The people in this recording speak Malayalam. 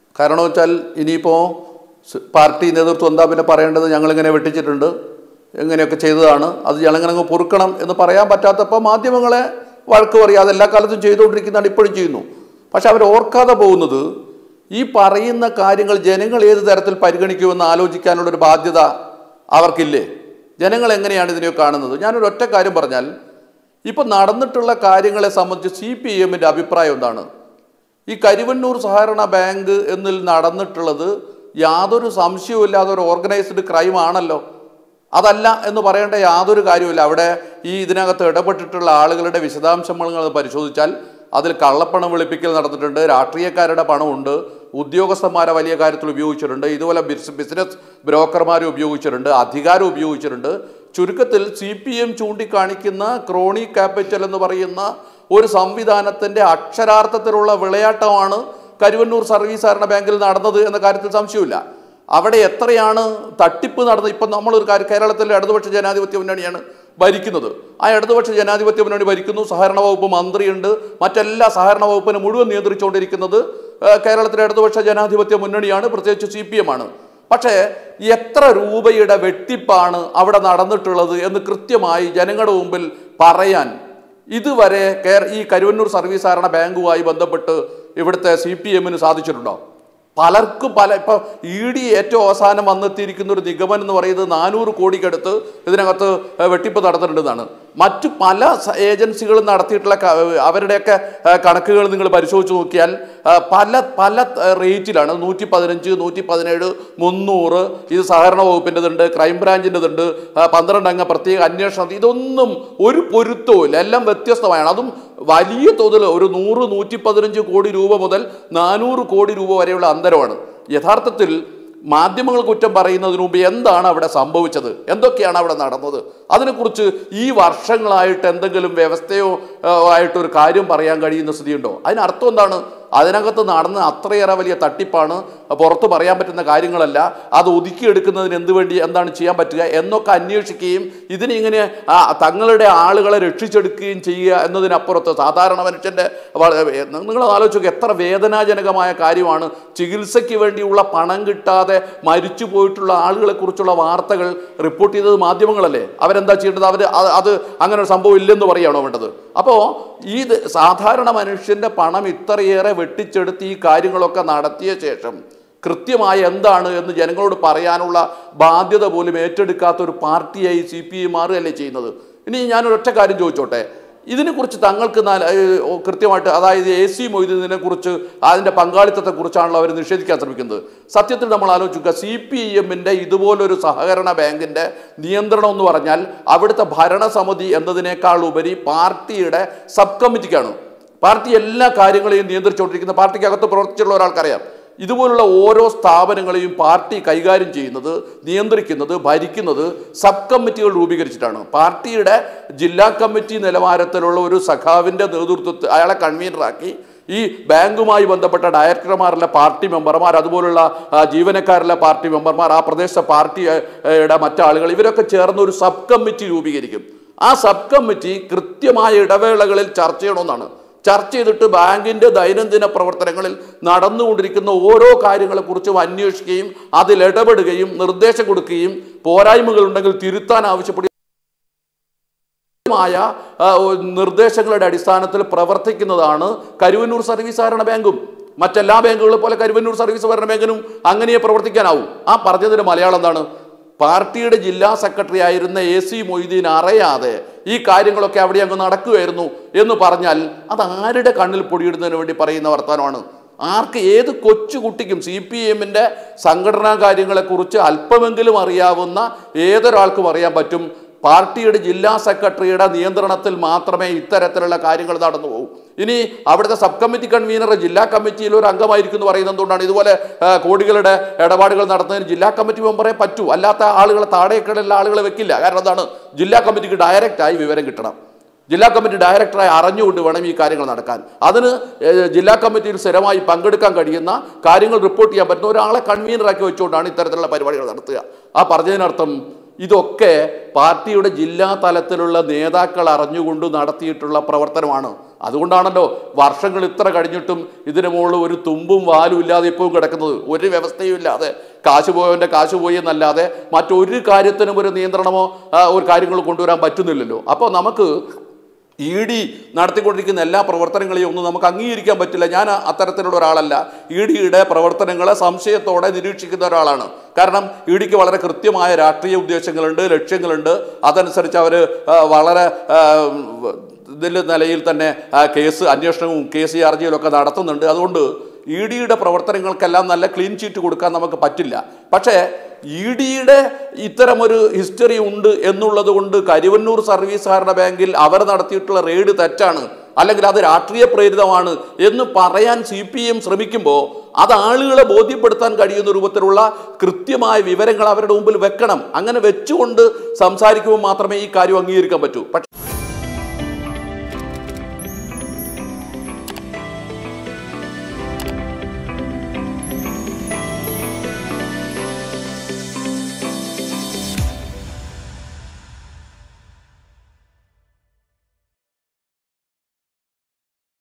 കാരണം വെച്ചാൽ ഇനിയിപ്പോൾ സ് പാർട്ടി നേതൃത്വം എന്താ പിന്നെ പറയേണ്ടത് ഞങ്ങളിങ്ങനെ വെട്ടിച്ചിട്ടുണ്ട് എങ്ങനെയൊക്കെ ചെയ്തതാണ് അത് ഞങ്ങളിങ്ങനെ അങ്ങ് പൊറുക്കണം എന്ന് പറയാൻ പറ്റാത്തപ്പോൾ മാധ്യമങ്ങളെ വഴക്ക് പറയുക അതെല്ലാ കാലത്തും ചെയ്തുകൊണ്ടിരിക്കുന്നതാണ് ഇപ്പോഴും ചെയ്യുന്നു പക്ഷെ അവർ ഓർക്കാതെ പോകുന്നത് ഈ പറയുന്ന കാര്യങ്ങൾ ജനങ്ങൾ ഏത് തരത്തിൽ പരിഗണിക്കുമെന്ന് ആലോചിക്കാനുള്ളൊരു ബാധ്യത അവർക്കില്ലേ ജനങ്ങൾ എങ്ങനെയാണ് ഇതിനെ കാണുന്നത് ഞാനൊരു ഒറ്റ കാര്യം പറഞ്ഞാൽ ഇപ്പം നടന്നിട്ടുള്ള കാര്യങ്ങളെ സംബന്ധിച്ച് സി പി എമ്മിൻ്റെ അഭിപ്രായം എന്താണ് ഈ കരിവണ്ണൂർ സഹകരണ ബാങ്ക് എന്നിൽ നടന്നിട്ടുള്ളത് യാതൊരു സംശയവുമില്ലാതെ ഒരു ഓർഗനൈസ്ഡ് ക്രൈം ആണല്ലോ അതല്ല എന്ന് പറയേണ്ട യാതൊരു കാര്യമില്ല അവിടെ ഈ ഇതിനകത്ത് ഇടപെട്ടിട്ടുള്ള ആളുകളുടെ വിശദാംശങ്ങൾ നിങ്ങൾ പരിശോധിച്ചാൽ അതിൽ കള്ളപ്പണം വെളുപ്പിക്കൽ നടന്നിട്ടുണ്ട് രാഷ്ട്രീയക്കാരുടെ പണമുണ്ട് ഉദ്യോഗസ്ഥന്മാരെ വലിയ കാര്യത്തിൽ ഉപയോഗിച്ചിട്ടുണ്ട് ഇതുപോലെ ബിസ് ബിസിനസ് ബ്രോക്കർമാരെ ഉപയോഗിച്ചിട്ടുണ്ട് അധികാരം ഉപയോഗിച്ചിട്ടുണ്ട് ചുരുക്കത്തിൽ സി പി എം ചൂണ്ടിക്കാണിക്കുന്ന ക്രോണി ക്യാപിറ്റൽ എന്ന് പറയുന്ന ഒരു സംവിധാനത്തിൻ്റെ അക്ഷരാർത്ഥത്തിലുള്ള വിളയാട്ടമാണ് കരുവന്നൂർ സർവീസ് സഹകരണ ബാങ്കിൽ നടന്നത് എന്ന കാര്യത്തിൽ സംശയമില്ല അവിടെ എത്രയാണ് തട്ടിപ്പ് നടന്നത് ഇപ്പം നമ്മളൊരു കാര്യം കേരളത്തിലെ ഇടതുപക്ഷ ജനാധിപത്യ മുന്നണിയാണ് ഭരിക്കുന്നത് ആ ഇടതുപക്ഷ ജനാധിപത്യ മുന്നണി ഭരിക്കുന്നു സഹകരണ വകുപ്പ് മന്ത്രിയുണ്ട് മറ്റെല്ലാ സഹകരണ വകുപ്പിനെ മുഴുവൻ നിയന്ത്രിച്ചുകൊണ്ടിരിക്കുന്നത് ഏഹ്, കേരളത്തിലെ ഇടതുപക്ഷ ജനാധിപത്യ മുന്നണിയാണ് പ്രത്യേകിച്ച് സി പി എം ആണ് പക്ഷേ എത്ര രൂപയുടെ വെട്ടിപ്പാണ് അവിടെ നടന്നിട്ടുള്ളത് എന്ന് കൃത്യമായി ജനങ്ങളുടെ മുമ്പിൽ പറയാൻ ഇതുവരെ കേര ഈ കരുവന്നൂർ സർവീസ് സഹകരണ ബാങ്കുമായി ബന്ധപ്പെട്ട് ഇവിടുത്തെ സി പി എമ്മിന് സാധിച്ചിട്ടുണ്ടോ പലർക്കും പല ഇപ്പൊ ഇ ഡി ഏറ്റവും അവസാനം വന്നെത്തിയിരിക്കുന്ന ഒരു നിഗമനം എന്ന് പറയുന്നത് നാനൂറ് കോടിക്കടുത്ത് ഇതിനകത്ത് വെട്ടിപ്പ് നടന്നിട്ടുണ്ടെന്നാണ് മറ്റു പല സ- ഏജൻസികളും നടത്തിയിട്ടുള്ള ക- അവരുടെയൊക്കെ ഏഹ്, കണക്കുകൾ നിങ്ങൾ പരിശോധിച്ച് നോക്കിയാൽ ഏഹ്, പല പല ഏഹ്, റേറ്റിലാണ് നൂറ്റി പതിനഞ്ച് നൂറ്റി പതിനേഴ് മുന്നൂറ് ഇത് സഹകരണ വകുപ്പിൻ്റെതുണ്ട് ക്രൈംബ്രാഞ്ചിൻ്റെതുണ്ട് പന്ത്രണ്ട് അംഗ പ്രത്യേക അന്വേഷണം ഇതൊന്നും ഒരു പൊരുത്തവും ഇല്ല എല്ലാം വ്യത്യസ്തമായാണ് അതും വലിയ തോതിൽ ഒരു നൂറ് നൂറ്റി പതിനഞ്ച് കോടി രൂപ മുതൽ നാനൂറ് കോടി രൂപ വരെയുള്ള അന്തരമാണ് യഥാർത്ഥത്തിൽ മാധ്യമങ്ങൾ കുറ്റം പറയുന്നതിന് മുമ്പ് എന്താണ് അവിടെ സംഭവിച്ചത് എന്തൊക്കെയാണ് അവിടെ നടന്നത് അതിനെക്കുറിച്ച് ഈ വർഷങ്ങളായിട്ട് എന്തെങ്കിലും വ്യവസ്ഥയോ ആ, ആയിട്ടൊരു കാര്യം പറയാൻ കഴിയുന്ന സ്ഥിതിയുണ്ടോ അതിനർത്ഥം എന്താണ് അതിനകത്ത് നടന്ന അത്രയേറെ വലിയ തട്ടിപ്പാണ് പുറത്ത് പറയാൻ പറ്റുന്ന കാര്യങ്ങളല്ല അത് ഒതുക്കിയെടുക്കുന്നതിന് എന്ത് വേണ്ടി എന്താണ് ചെയ്യാൻ പറ്റുക എന്നൊക്കെ അന്വേഷിക്കുകയും ഇതിനെ ഇങ്ങനെ ആ, തങ്ങളുടെ ആളുകളെ രക്ഷിച്ചെടുക്കുകയും ചെയ്യുക എന്നതിനപ്പുറത്ത് സാധാരണ മനുഷ്യൻ്റെ നിങ്ങൾ ആലോചിക്കുക എത്ര വേദനാജനകമായ കാര്യമാണ് ചികിത്സയ്ക്ക് വേണ്ടിയുള്ള പണം കിട്ടാതെ മരിച്ചു പോയിട്ടുള്ള ആളുകളെ കുറിച്ചുള്ള വാർത്തകൾ റിപ്പോർട്ട് ചെയ്തത് മാധ്യമങ്ങളല്ലേ അവരെന്താ ചെയ്യേണ്ടത് അവർ അത് അങ്ങനെ ഒരു സംഭവം ഇല്ലെന്ന് പറയുകയാണോ വേണ്ടത് അപ്പോൾ ഈ ഇത് സാധാരണ മനുഷ്യൻ്റെ പണം ഇത്രയേറെ വെട്ടിച്ചെടുത്ത് ഈ കാര്യങ്ങളൊക്കെ നടത്തിയ ശേഷം കൃത്യമായി എന്താണ് എന്ന് ജനങ്ങളോട് പറയാനുള്ള ബാധ്യത പോലും ഏറ്റെടുക്കാത്ത ഒരു പാർട്ടിയായി സി പി ഐ മാറുകയല്ലേ ചെയ്യുന്നത് ഇനി ഞാനൊരു ഒറ്റ കാര്യം ചോദിച്ചോട്ടെ ഇതിനെക്കുറിച്ച് തങ്ങൾക്ക് നാല് ഏഹ്, ഓ, കൃത്യമായിട്ട് അതായത് എ സി മൊയ്തീനെ കുറിച്ച് അതിൻ്റെ പങ്കാളിത്തത്തെക്കുറിച്ചാണല്ലോ അവർ നിഷേധിക്കാൻ ശ്രമിക്കുന്നത് സത്യത്തിൽ നമ്മൾ ആലോചിക്കുക സി പി എമ്മിൻ്റെ ഇതുപോലൊരു സഹകരണ ബാങ്കിൻ്റെ നിയന്ത്രണം എന്ന് പറഞ്ഞാൽ അവിടുത്തെ ഭരണസമിതി എന്നതിനേക്കാൾ ഉപരി പാർട്ടിയുടെ സബ് കമ്മിറ്റിക്കാണ് പാർട്ടി എല്ലാ കാര്യങ്ങളെയും നിയന്ത്രിച്ചുകൊണ്ടിരിക്കുന്ന പാർട്ടിക്കകത്ത് പ്രവർത്തിച്ചുള്ള ഒരാൾക്കറിയാം ഇതുപോലുള്ള ഓരോ സ്ഥാപനങ്ങളെയും പാർട്ടി കൈകാര്യം ചെയ്യുന്നത് നിയന്ത്രിക്കുന്നത് ഭരിക്കുന്നത് സബ് കമ്മിറ്റികൾ രൂപീകരിച്ചിട്ടാണ് പാർട്ടിയുടെ ജില്ലാ കമ്മിറ്റി നിലവാരത്തിലുള്ള ഒരു സഖാവിൻ്റെ നേതൃത്വത്തിൽ അയാളെ കൺവീനറാക്കി ഈ ബാങ്കുമായി ബന്ധപ്പെട്ട ഡയറക്ടർമാരിലെ പാർട്ടി മെമ്പർമാർ അതുപോലുള്ള ആ, ജീവനക്കാരിലെ പാർട്ടി മെമ്പർമാർ ആ പ്രദേശത്തെ പാർട്ടിയുടെ മറ്റാളുകൾ ഇവരൊക്കെ ചേർന്ന് ഒരു സബ് കമ്മിറ്റി രൂപീകരിക്കും ആ സബ് കമ്മിറ്റി കൃത്യമായ ഇടവേളകളിൽ ചർച്ച ചെയ്യണമെന്നാണ് ചർച്ച ചെയ്തിട്ട് ബാങ്കിന്റെ ദൈനംദിന പ്രവർത്തനങ്ങളിൽ നടന്നുകൊണ്ടിരിക്കുന്ന ഓരോ കാര്യങ്ങളെക്കുറിച്ചും അന്വേഷിക്കുകയും അതിൽ ഇടപെടുകയും നിർദ്ദേശം കൊടുക്കുകയും പോരായ്മകളുണ്ടെങ്കിൽ തിരുത്താൻ ആവശ്യപ്പെടുകയും മായ ആ, ഒ- നിർദ്ദേശങ്ങളുടെ അടിസ്ഥാനത്തിൽ പ്രവർത്തിക്കുന്നതാണ് കരുവന്നൂർ സർവീസ് സഹകരണ ബാങ്കും മറ്റെല്ലാ ബാങ്കുകളെ പോലെ കരുവന്നൂർ സർവീസ് സഹകരണ ബാങ്കിനും അങ്ങനെ പ്രവർത്തിക്കാനാവും ആ പറഞ്ഞതിന് മലയാളം എന്താണ് പാർട്ടിയുടെ ജില്ലാ സെക്രട്ടറി ആയിരുന്ന എ സി മൊയ്തീൻ അറിയാതെ ഈ കാര്യങ്ങളൊക്കെ അവിടെ അങ്ങ് നടക്കുമായിരുന്നു എന്ന് പറഞ്ഞാൽ അത് ആരുടെ കണ്ണിൽ പൊടിയിടുന്നതിന് വേണ്ടി പറയുന്ന വർത്തമാനമാണ് ആർക്ക് ഏത് കൊച്ചുകുട്ടിക്കും സി പി എമ്മിൻ്റെ സംഘടനാ കാര്യങ്ങളെക്കുറിച്ച് അല്പമെങ്കിലും അറിയാവുന്ന ഏതൊരാൾക്കും അറിയാൻ പറ്റും പാർട്ടിയുടെ ജില്ലാ സെക്രട്ടറിയുടെ നിയന്ത്രണത്തിൽ മാത്രമേ ഇത്തരത്തിലുള്ള കാര്യങ്ങൾ നടന്നു പോകും ഇനി അവിടുത്തെ സബ് കമ്മിറ്റി കൺവീനർ ജില്ലാ കമ്മിറ്റിയിൽ ഒരു അംഗമായിരിക്കും എന്ന് പറയുന്നത് എന്തുകൊണ്ടാണ് ഇതുപോലെ ആ, കോടികളുടെ ഇടപാടുകൾ നടത്തുന്നതിന് ജില്ലാ കമ്മിറ്റി മെമ്പറെ പറ്റൂ അല്ലാത്ത ആളുകളെ താഴേക്കടലുള്ള ആളുകളെ വെക്കില്ല കാരണം എന്താണ് ജില്ലാ കമ്മിറ്റിക്ക് ഡയറക്റ്റായി വിവരം കിട്ടണം ജില്ലാ കമ്മിറ്റി ഡയറക്ടറായി അറിഞ്ഞുകൊണ്ട് വേണം ഈ കാര്യങ്ങൾ നടക്കാൻ അതിന് ഏഹ്, ജില്ലാ കമ്മിറ്റിയിൽ സ്ഥിരമായി പങ്കെടുക്കാൻ കഴിയുന്ന കാര്യങ്ങൾ റിപ്പോർട്ട് ചെയ്യാൻ പറ്റുന്ന ഒരാളെ കൺവീനറാക്കി വെച്ചുകൊണ്ടാണ് ഇത്തരത്തിലുള്ള പരിപാടികൾ നടത്തുക ആ പറഞ്ഞതിനർത്ഥം ഇതൊക്കെ പാർട്ടിയുടെ ജില്ലാ തലത്തിലുള്ള നേതാക്കൾ അറിഞ്ഞുകൊണ്ട് നടത്തിയിട്ടുള്ള പ്രവർത്തനമാണ് അതുകൊണ്ടാണല്ലോ വർഷങ്ങൾ ഇത്ര കഴിഞ്ഞിട്ടും ഇതിന് മുകളിൽ ഒരു തുമ്പും വാലും ഇല്ലാതെ ഇപ്പോഴും കിടക്കുന്നത് ഒരു വ്യവസ്ഥയും ഇല്ലാതെ കാശ് പോയവൻ്റെ കാശ് പോയി എന്നല്ലാതെ മറ്റൊരു കാര്യത്തിനും ഒരു നിയന്ത്രണമോ ആ, ഒരു കാര്യങ്ങൾ കൊണ്ടുവരാൻ പറ്റുന്നില്ലല്ലോ അപ്പോൾ നമുക്ക് ഇ ഡി നടത്തിക്കൊണ്ടിരിക്കുന്ന എല്ലാ പ്രവർത്തനങ്ങളെയും ഒന്നും നമുക്ക് അംഗീകരിക്കാൻ പറ്റില്ല ഞാൻ ആ- അത്തരത്തിലുള്ള ഒരാളല്ല ഇ ഡിയുടെ പ്രവർത്തനങ്ങളെ സംശയത്തോടെ നിരീക്ഷിക്കുന്ന ഒരാളാണ് കാരണം ഇ ഡിക്ക് വളരെ കൃത്യമായ രാഷ്ട്രീയ ഉദ്ദേശങ്ങളുണ്ട് ലക്ഷ്യങ്ങളുണ്ട് അതനുസരിച്ച് അവർ വളരെ ആ, ഇതിൽ നിലയിൽ തന്നെ ആ, കേസ് അന്വേഷണവും കേസ് ചാർജുകളും ഒക്കെ നടത്തുന്നുണ്ട് അതുകൊണ്ട് ഇ ഡിയുടെ പ്രവർത്തനങ്ങൾക്കെല്ലാം നല്ല ക്ലീൻ ചീറ്റ് കൊടുക്കാൻ നമുക്ക് പറ്റില്ല പക്ഷേ ഇ ഡിയുടെ ഇത്തരമൊരു ഹിസ്റ്ററി ഉണ്ട് എന്നുള്ളത് കൊണ്ട് കരുവന്നൂർ സർവീസ് സഹകരണ ബാങ്കിൽ അവർ നടത്തിയിട്ടുള്ള റെയ്ഡ് തെറ്റാണ് അല്ലെങ്കിൽ അത് രാഷ്ട്രീയ പ്രേരിതമാണ് എന്ന് പറയാൻ സി പി എം ശ്രമിക്കുമ്പോൾ അത് ആളുകളെ ബോധ്യപ്പെടുത്താൻ കഴിയുന്ന രൂപത്തിലുള്ള കൃത്യമായ വിവരങ്ങൾ അവരുടെ മുമ്പിൽ വെക്കണം അങ്ങനെ വെച്ചുകൊണ്ട് സംസാരിക്കുമ്പോൾ മാത്രമേ ഈ കാര്യം അംഗീകരിക്കാൻ പറ്റൂ പക്ഷേ